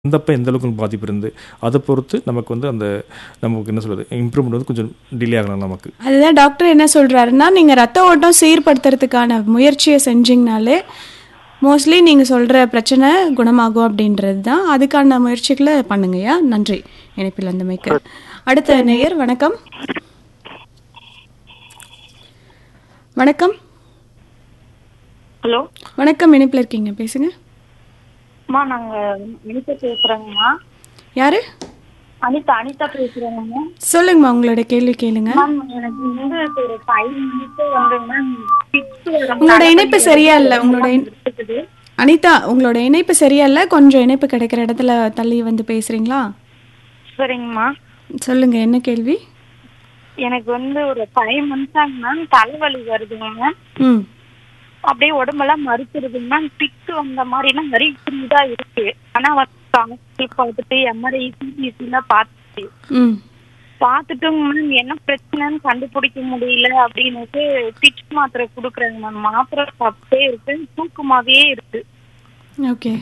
வந்தப்போ எந்த அளவுக்கு பாதிப்பு இருந்து அதை பொறுத்து நமக்கு வந்து அந்த நமக்கு என்ன சொல்கிறது இம்ப்ரூவ்மெண்ட் வந்து கொஞ்சம் டிலே ஆகலாம் நமக்கு அதுதான் டாக்டர் என்ன சொல்றாருன்னா நீங்க ரத்த ஓட்டம் சீர்படுத்துறதுக்கான முயற்சியை செஞ்சீங்கனாலே மோஸ்ட்லி நீங்க சொல்ற பிரச்சனை குணமாகும் அப்படின்றது தான் அதுக்கான முயற்சிகளை பண்ணுங்கய்யா நன்றி இணைப்பில் அந்த மைக்கு அடுத்த நேயர் வணக்கம் வணக்கம் ஹலோ வணக்கம் இணைப்பில் இருக்கீங்க பேசுங்க அம்மா நாங்க அனிதா பேசுறேங்கம்மா யாரு அனிதா அனிதா பேசுறேங்க சொல்லுங்கம்மா உங்களோட கேள்வி கேளுங்க மேம் எனக்கு வந்து இப்போ ஒரு ஃபைவ் மினிட்ஸ் வந்து மேம் சிக்ஸ் உங்களோட இணைப்பு சரியா இல்ல உங்களோட இணை- அனிதா உங்களோட இணைப்பு சரியா இல்ல கொஞ்சம் இணைப்பு கிடைக்கிற இடத்துல தள்ளி வந்து பேசுறீங்களா சரிங்கம்மா சொல்லுங்க என்ன கேள்வி எனக்கு வந்து ஒரு ஃபைவ் மந்த்ஸாங்க மேம் தலைவலி வருதுங்க மேம் ம் அப்படியே உடம்பெல்லாம் மறுத்துருதுங்க மேம் பிக்கு வந்த மாதிரினா நிறைய தான் இருக்கு ஆனா வந்து ஹாஸ்பிட்டல் பார்த்துட்டு எம்ஆர்ஐ சிசிசிலாம் பார்த்துட்டு ம் பார்த்துட்டும் மேம் என்ன பிரச்சனைன்னு கண்டுபிடிக்க முடியல அப்படின்னுட்டு பிச் மாத்திரை கொடுக்குறாங்க மேம் மாத்திரை சாப்பிட்டே இருக்கு தூக்கமாவே இருக்கு ஓகே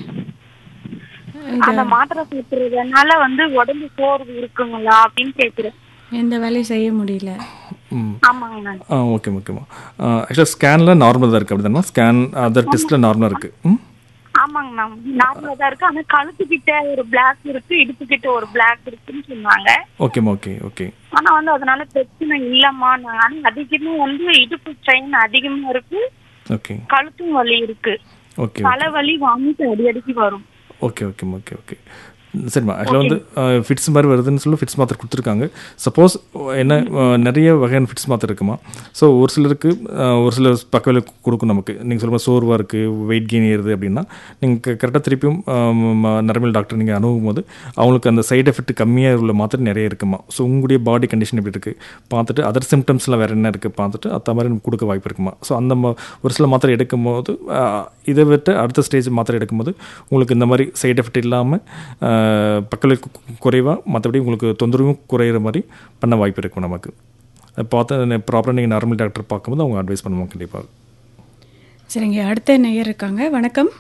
அந்த மாத்திரை சாப்பிடுறதுனால வந்து உடம்பு சோர்வு இருக்குங்களா அப்படின்னு கேக்குறேன் எந்த வேலையும் செய்ய முடியல ம் ஆமாங்க மேம் ஆ ஓகே ஓகேம்மா ஆக்சுவலாக ஸ்கேனில் நார்மலாக தான் இருக்குது அப்படி தானே ஸ்கேன் அதர் டெஸ்ட்டில் நார்மலாக இருக்குது ம் ஆமாங்க மேம் நார்மலா தான் இருக்கு ஆனா கழுத்து கிட்ட ஒரு பிளாக் இருக்கு இடுப்பு கிட்ட ஒரு பிளாக் இருக்குன்னு சொன்னாங்க ஓகேம்மா ஓகே ஓகே ஆனா வந்து அதனால பிரச்சனை இல்லம்மா நான் ஆனா அதிகமா வந்து இடுப்பு ஸ்ட்ரெயின் அதிகமா இருக்கு ஓகே கழுத்தும் வலி இருக்கு ஓகே தலைவலி வாமிட்டு அடி அடிக்கி வரும் ஓகே ஓகேம்மா ஓகே ஓகே சரிம்மா ஆக்சுவலாக வந்து ஃபிட்ஸ் மாதிரி வருதுன்னு சொல்லி ஃபிட்ஸ் மாத்திரை கொடுத்துருக்காங்க சப்போஸ் என்ன அஹ், நிறைய வகையான ஃபிட்ஸ் மாத்திரை இருக்குமா ஸோ ஒரு சிலருக்கு அஹ், ஒரு சில பக்கவில் கொடுக்கும் நமக்கு நீங்கள் சொல்லுங்கள் சோர்வாக இருக்குது வெயிட் கெயின் ஏறுது அப்படின்னா நீங்கள் கரெக்டாக திருப்பியும் நரம்பியல் டாக்டர் நீங்கள் அணுகும் போது அவங்களுக்கு அந்த சைடு எஃபெக்ட் கம்மியாக உள்ள மாத்திரை நிறைய இருக்குமா ஸோ உங்களுடைய பாடி கண்டிஷன் எப்படி இருக்குது பார்த்துட்டு அதர் சிம்டம்ஸ்லாம் வேறு என்ன இருக்குது பார்த்துட்டு அந்த மாதிரி நமக்கு கொடுக்க வாய்ப்பு இருக்குமா ஸோ அந்த ம- ஒரு சில மாத்திரை எடுக்கும்போது அஹ், இதை விட்டு அடுத்த ஸ்டேஜ் மாத்திரை எடுக்கும்போது உங்களுக்கு இந்த மாதிரி சைடு எஃபெக்ட் இல்லாமல் பக்கத்தில் குறைவாக மற்றபடி உங்களுக்கு தொந்தரவும் குறையிற மாதிரி பண்ண வாய்ப்பு இருக்கும் நமக்கு அதை பார்த்து ப்ராப்பராக நீங்கள் நார்மல் டாக்டர் பார்க்கும்போது அவங்க அட்வைஸ் பண்ணுவாங்க கண்டிப்பாக சரிங்க அடுத்த நேயர் இருக்காங்க வணக்கம்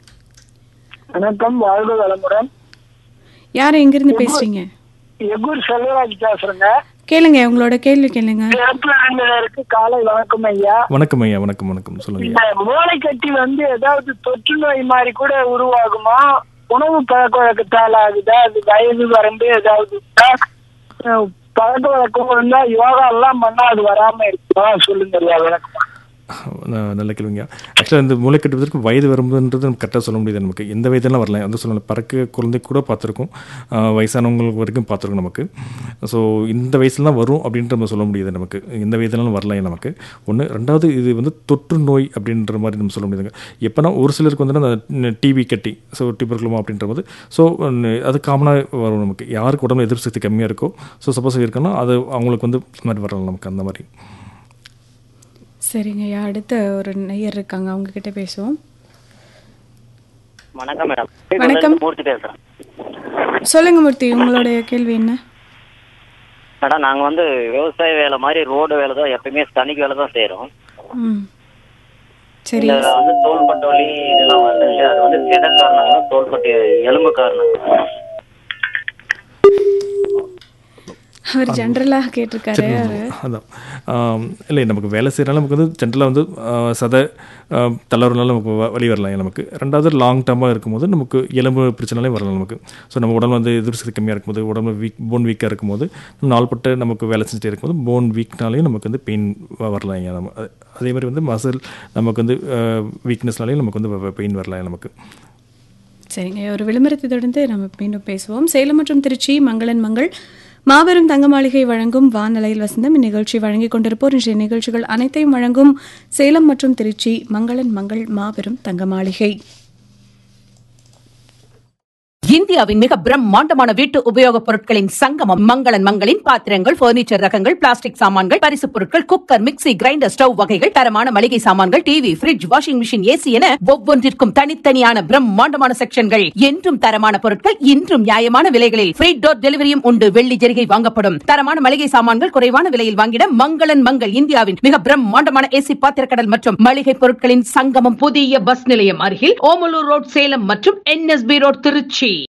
வணக்கம் வாழ்க வளமுடன் யார் எங்கிருந்து பேசுறீங்க எகூர் செல்வராஜ் பேசுறேங்க கேளுங்க உங்களோட கேள்வி கேளுங்க இருக்கு காலை வணக்கம் ஐயா வணக்கம் ஐயா வணக்கம் வணக்கம் சொல்லுங்கள் இந்த மூளைக்கட்டி வந்து ஏதாவது தொற்று நோய் மாதிரி கூட உருவாகுமா உணவு பழக்க வழக்கத்தால் ஆகுதா அது வயது வரம்பு ஏதாவது இருக்கா? அஹ் பழக்க வழக்கம் இருந்தா யோகா எல்லாம் பண்ணா அது வராம இருக்குமா சொல்லுங்க ஐயா வணக்கம் ந- நல்ல கேள்விங்க ஆக்சுவலாக இந்த மூளைக்கட்டுவதற்கு வயது வரும்போதுன்றது நம்ம கரெக்டாக சொல்ல முடியாது நமக்கு எந்த வயதெல்லாம் வரலாம் வந்து சொல்லலாம் பறக்க குழந்தை கூட பார்த்துருக்கோம் ஆஹ் வயசானவங்களுக்கு வரைக்கும் பார்த்துருக்கோம் நமக்கு ஸோ இந்த வயசுல தான் வரும் அப்படின்ற நம்ம சொல்ல முடியாது நமக்கு எந்த வயதுனாலும் வரலாம் நமக்கு ஒன்று ரெண்டாவது இது வந்து தொற்று நோய் அப்படின்ற மாதிரி நம்ம சொல்ல முடியாதுங்க எப்போனா ஒரு சிலருக்கு வந்து அந்த டிவி கட்டி ஸோ டிபர்குலமா அப்படின்ற போது ஸோ அது காமனாக வரும் நமக்கு யாருக்கு உடம்புல எதிர்ப்பு சக்தி கம்மியாக இருக்கோ ஸோ சப்போஸ் இருக்குன்னா அது அவங்களுக்கு வந்து இந்த மாதிரி வரலாம் நமக்கு அந்த மாதிரி சரிங்க ஐயா அடுத்த ஒரு நேயர் இருக்காங்க அவங்க கிட்ட பேசுவோம் வணக்கம் மேடம் வணக்கம். மூர்த்தி பேசுறேன் சொல்லுங்க மூர்த்தி உங்களுடைய கேள்வி என்ன மேடம் நாங்க வந்து விவசாய வேலை மாதிரி ரோடு வேலை தான் எப்பயுமே சனிக்கு வேலை தான் செய்யறோம் ம் சரி இந்த வந்து தோள்பட்டு வலி இதெல்லாம் வந்து இல்லையா, அது வந்து சித காரணங்களும் தோள்பட்டு எலும்பு காரணம் அவர் ஜென்ரலாக கேட்டிருக்காரு அவரு அதான் ஆம், இல்லை நமக்கு வேலை செய்யறனால நமக்கு வந்து ஜென்ரலாக வந்து ஆ, சதை ஆ, தளர்வுனால நமக்கு வ- வலி வரலாம் நமக்கு ரெண்டாவது லாங் டேர்மாக இருக்கும்போது நமக்கு எலும்பு பிரச்சனையும் வரலாம் நமக்கு ஸோ நம்ம உடம்புல வந்து எதிர்ப்பு சக்தி கம்மியாக இருக்கும்போது உடம்பு வீக் போன் வீக்காக இருக்கும்போது நம்ம நாள்பட்டு நமக்கு வேலை செஞ்சுட்டே இருக்கும்போது போன் வீக்னாலையும் நமக்கு வந்து பெயின் வரலாம் ஐயா நம்ம அது- அதே மாதிரி வந்து மசில் நமக்கு வந்து வீக்னஸ்னாலையும் நமக்கு வந்து பெயின் வரலாம் நமக்கு சரிங்க ஒரு விளம்பரத்தை தொடர்ந்து நம்ம மீண்டும் பேசுவோம் சேலம் மற்றும் திருச்சி மங்களன் மங்கள் மாபெரும் தங்க மாளிகை வழங்கும் வானலையில் வசந்தம் இந்நிகழ்ச்சி வழங்கிக் கொண்டிருப்போர் இன்றைய நிகழ்ச்சிகள் அனைத்தையும் வழங்கும் சேலம் மற்றும் திருச்சி மங்களன் மங்கள் மாபெரும் தங்க மாளிகை இந்தியாவின் மிக பிரம்மாண்டமான வீட்டு உபயோகப் பொருட்களின் சங்கமம் மங்களன் மங்களின் பாத்திரங்கள் பர்னிச்சர் ரகங்கள் பிளாஸ்டிக் சாமான்கள் பரிசுப் பொருட்கள் குக்கர் மிக்ஸி கிரைண்டர் ஸ்டவ் வகைகள் தரமான மளிகை சாமான்கள் TV fridge washing machine AC என ஒவ்வொன்றிற்கும் தனித்தனியான பிரம்மாண்டமான செக்ஷன்கள் என்றும் தரமான பொருட்கள் இன்றும் நியாயமான விலைகளில் ஃப்ரீ டோர் டெலிவரியும் உண்டு வெள்ளி ஜெரிகை வாங்கப்படும் தரமான மளிகை சாமான்கள் குறைவான விலையில் வாங்கிட மங்களன் மங்கள் இந்தியாவின் மிக பிரம்மாண்டமான ஏசி பாத்திரக்கடல் மற்றும் மளிகை பொருட்களின் சங்கமம் புதிய பஸ் நிலையம் அருகில் ஓமலூர் ரோட் சேலம் மற்றும் என்எஸ்பி ரோட் திருச்சி